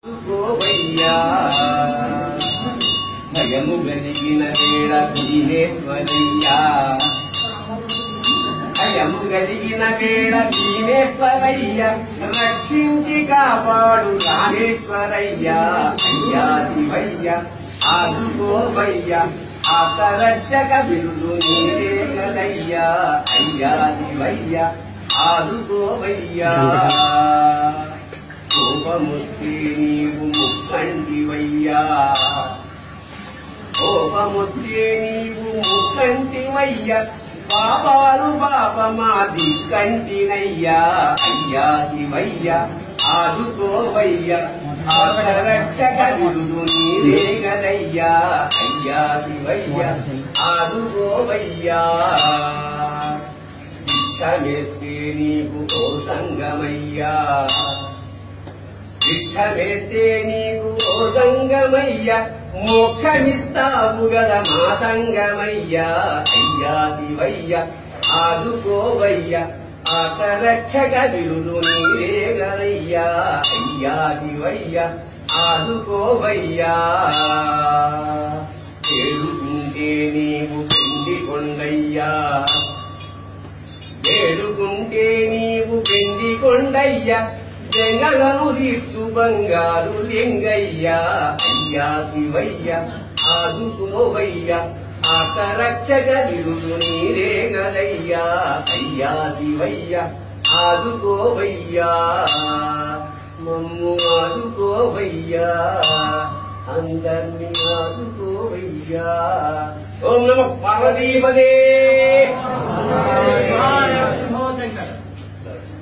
గోవయ్యా భయము గలిగిన వేళ భీమేశ్వరయ్యా భయము గలిగిన వేళ భీమేశ్వరయ్య రక్షించి కాపాడు రామేశ్వరయ్యా అయ్యా శివయ్య ఆదుకోవయ్య ఆకరక్షక బిరుదు నీరే గలయ్యా అయ్యా శివయ్య ఆదుకోవయ్యా కోపముత్తి నీవు ముక్కంటివయ్యా కోపముత్తి నీవు ముక్కంటివయ్యా పాపాలు పాపమాది కంటినయ్యా అయ్యా శివయ్య ఆదుకోవయ్య ఆదరక్షక విరుదు నీరే గదయ్యా అయ్యా శివయ్య ఆదుకోవయ్యా భిక్షమేస్తే నీకు ఓ సంగమయ్యా భిక్షమేస్తే నీకు ఓ సంగమయ్యా మోక్షమిస్తావు గల మా సంగమయ్యా అయ్యా శివయ్య ఆదుకోవయ్య ఆకరక్షక విరుదు నీరే గలయ్యా అయ్యా శివయ్య ఆదుకోవయ్యా ఏడుకుంటే నీవు పెండి కొండయ్యా వేడుకుంటే నీవు పెండి కొండయ్యా జంగలను తీర్చు బంగారు లింగయ్యా అయ్యా శివయ్య ఆదుకోవయ్యా ఆకరక్షక విరుదు నీరే గలయ్యా అయ్యా శివయ్య ఆదుకోవయ్యా మమ్ము ఆదుకోవయ్యా అందరిని ఆదుకోవయ్యా ఓం నమ పార్వతీపదే